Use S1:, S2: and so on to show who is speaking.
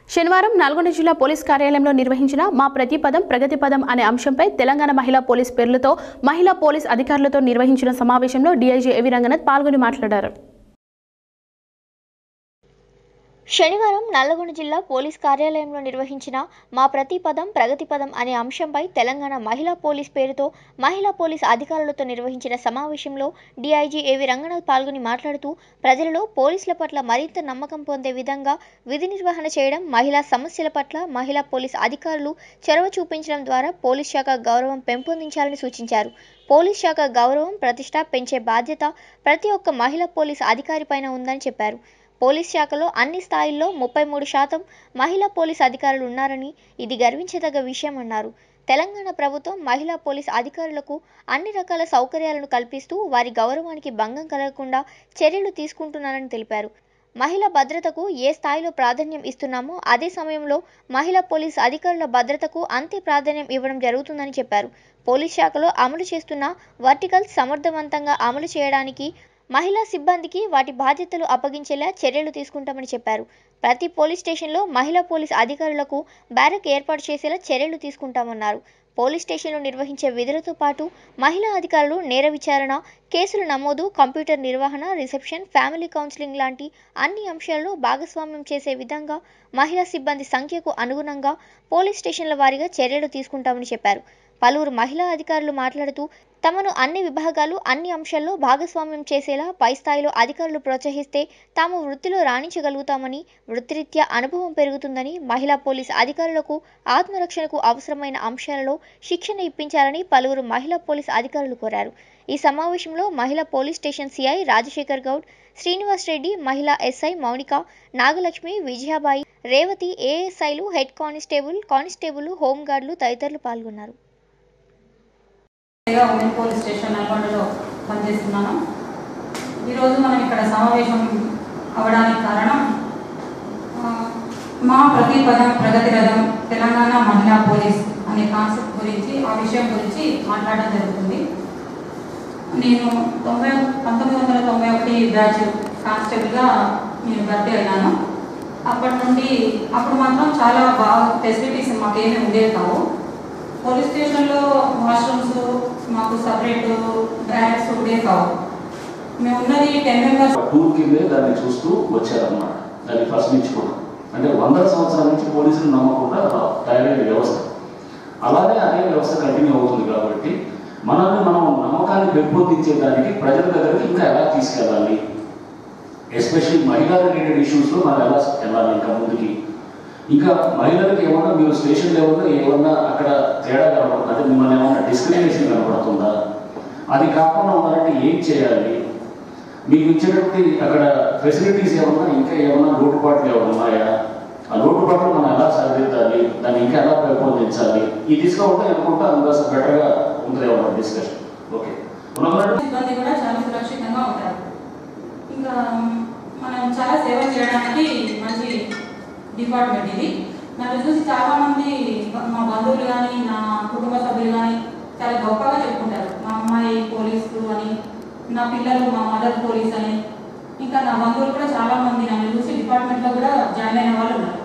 S1: శనివారం నల్గొండ జిల్లా పోలీస్ కార్యాలయంలో నిర్వహించిన మా ప్రతి పదం ప్రగతి పదం అనే అంశంపై తెలంగాణ మహిళా పోలీస్ పేర్లతో మహిళా పోలీస్ అధికారులతో నిర్వహించిన సమావేశంలో డీఐజీ ఎవి రంగనాథ్ పాల్గొని మాట్లాడారు
S2: శనివారం నల్లగొండ జిల్లా పోలీస్ కార్యాలయంలో నిర్వహించిన మా ప్రతి పదం ప్రగతి పదం అనే అంశంపై తెలంగాణ మహిళా పోలీస్ పేరుతో మహిళా పోలీస్ అధికారులతో నిర్వహించిన సమావేశంలో డీఐజీ ఏవి రంగనాథ్ పాల్గొని మాట్లాడుతూ ప్రజలలో పోలీసుల పట్ల మరింత నమ్మకం పొందే విధంగా విధి నిర్వహణ చేయడం మహిళా సమస్యల పట్ల మహిళా పోలీస్ అధికారులు చొరవ చూపించడం ద్వారా పోలీస్ శాఖ గౌరవం పెంపొందించాలని సూచించారు పోలీస్ శాఖ గౌరవం ప్రతిష్ట పెంచే బాధ్యత ప్రతి ఒక్క మహిళా పోలీస్ అధికారిపైన ఉందని చెప్పారు పోలీస్ శాఖలో అన్ని స్థాయిల్లో ముప్పై మూడు శాతం మహిళా పోలీస్ అధికారులు ఉన్నారని ఇది గర్వించదగ్గ విషయం అన్నారు తెలంగాణ ప్రభుత్వం మహిళా పోలీస్ అధికారులకు అన్ని రకాల సౌకర్యాలను కల్పిస్తూ వారి గౌరవానికి భంగం కలగకుండా చర్యలు తీసుకుంటున్నారని తెలిపారు మహిళా భద్రతకు ఏ స్థాయిలో ప్రాధాన్యం ఇస్తున్నామో అదే సమయంలో మహిళా పోలీస్ అధికారుల భద్రతకు అంతే ప్రాధాన్యం ఇవ్వడం జరుగుతుందని చెప్పారు పోలీస్ శాఖలో అమలు చేస్తున్న వర్టికల్ సమర్థవంతంగా అమలు చేయడానికి మహిళా సిబ్బందికి వాటి బాధ్యతలు అప్పగించేలా చర్యలు తీసుకుంటామని చెప్పారు ప్రతి పోలీస్ స్టేషన్లో మహిళా పోలీస్ అధికారులకు బ్యారక్ ఏర్పాటు చేసేలా చర్యలు తీసుకుంటామన్నారు పోలీస్ స్టేషన్లో నిర్వహించే విధులతో పాటు మహిళా అధికారులు నేర విచారణ కేసుల నమోదు కంప్యూటర్ నిర్వహణ రిసెప్షన్ ఫ్యామిలీ కౌన్సిలింగ్ లాంటి అన్ని అంశాల్లో భాగస్వామ్యం చేసే విధంగా మహిళా సిబ్బంది సంఖ్యకు అనుగుణంగా పోలీస్ స్టేషన్ల వారీగా చర్యలు తీసుకుంటామని చెప్పారు పలువురు మహిళా అధికారులు మాట్లాడుతూ తమను అన్ని విభాగాలు అన్ని అంశాల్లో భాగస్వామ్యం చేసేలా పై స్థాయిలో అధికారులు ప్రోత్సహిస్తే తాము వృత్తిలో రాణించగలుగుతామని వృత్తిరీత్యా అనుభవం పెరుగుతుందని మహిళా పోలీస్ అధికారులకు ఆత్మరక్షణకు అవసరమైన అంశాలలో శిక్షణ ఇప్పించాలని పలువురు మహిళా పోలీస్ అధికారులు కోరారు ఈ సమావేశంలో మహిళా police station CI Rajasekhar Goud Srinivas Reddy మహిళా ఎస్ఐ మౌనిక నాగలక్ష్మి విజయాబాయి రేవతి ఏఎస్ఐలు హెడ్ కానిస్టేబుల్ కానిస్టేబుల్ హోంగార్డులు తదితరులు పాల్గొన్నారు
S3: గా ఉమెన్ పోలీస్ స్టేషన్ నల్గొండలో పనిచేస్తున్నాను ఈరోజు మనం ఇక్కడ సమావేశం అవడానికి కారణం ఆ, మా ప్రతి పదం ప్రగతి రథం తెలంగాణ మహిళా పోలీస్ అనే కాన్సెప్ట్ గురించి ఆ విషయం గురించి మాట్లాడడం జరుగుతుంది నేను తొంభై పంతొమ్మిది వందల తొంభై ఒకటి బ్యాచ్ కానిస్టేబుల్గా నేను భర్తీ అయినాను అప్పటి నుండి అప్పుడు మాత్రం చాలా బాగా ఫెసిలిటీస్ మాకేమీ ఉండేవి కావు పోలీస్ స్టేషన్లో వాష్రూమ్స్ మాకు సపరేట్ బ్యాగ్స్ ఉండేవి కావు మేము ఉన్నది టెన్ మెంబర్స్
S4: టూర్ కిందే దాన్ని చూస్తూ వచ్చారన్నమాట దాన్ని ఫస్ట్ నుంచి కూడా అంటే వందల సంవత్సరాల నుంచి పోలీసులు నమ్మకుండా తయారైన వ్యవస్థ అలాగే అదే వ్యవస్థ కంటిన్యూ అవుతుంది కాబట్టి మనల్ని మనం నమ్మకాన్ని పెంపొందించేదానికి ప్రజల దగ్గరికి ఇంకా ఎలా తీసుకెళ్ళాలి ఎస్పెషల్లీ మహిళా రిలేటెడ్ ఇష్యూస్లో మనం ఎలా వెళ్ళాలి ఇంకా ముందుకి ఇంకా మహిళలకు ఏమన్నా మీరు స్టేషన్ లెవెల్లో ఏమన్నా అక్కడ తేడా కనపడుతుందా అంటే మిమ్మల్ని ఏమన్నా డిస్క్రిమినేషన్ కనపడుతుందా అది కాకుండా ఉండాలంటే ఏం చేయాలి మీకు ఇచ్చినటువంటి అక్కడ ఫెసిలిటీస్ ఏమన్నా ఇంకా ఏమన్నా లోటుపాట్లు ఏమైనా ఉన్నాయా ఆ లోటుపాట్లు మనం ఎలా సరిదిద్దాలి దాన్ని ఇంకా ఎలా పెంపొందించాలి ఈ దిశగా ఉంటే అనుకుంటా అందులో బెటర్గా ఉంటుంది ఏమన్నా డిస్కషన్ ఓకే ఉన్నప్పుడు
S3: సిబ్బంది కూడా చాలా సురక్షితంగా ఉంటారు ఇంకా మనం చాలా సేవ చేయడానికి మంచి డిపార్ట్మెంట్ ఇది నన్ను చూసి చాలా మంది మా బంధువులు కానీ నా కుటుంబ సభ్యులు కానీ చాలా గొప్పగా చెప్పుకుంటారు మా అమ్మాయి పోలీసు అని నా పిల్లలు మా మదర్ పోలీస్ అని ఇంకా నా బంధువులు కూడా చాలా మంది నన్ను చూసి డిపార్ట్మెంట్లో కూడా జాయిన్ అయిన వాళ్ళు ఉన్నారు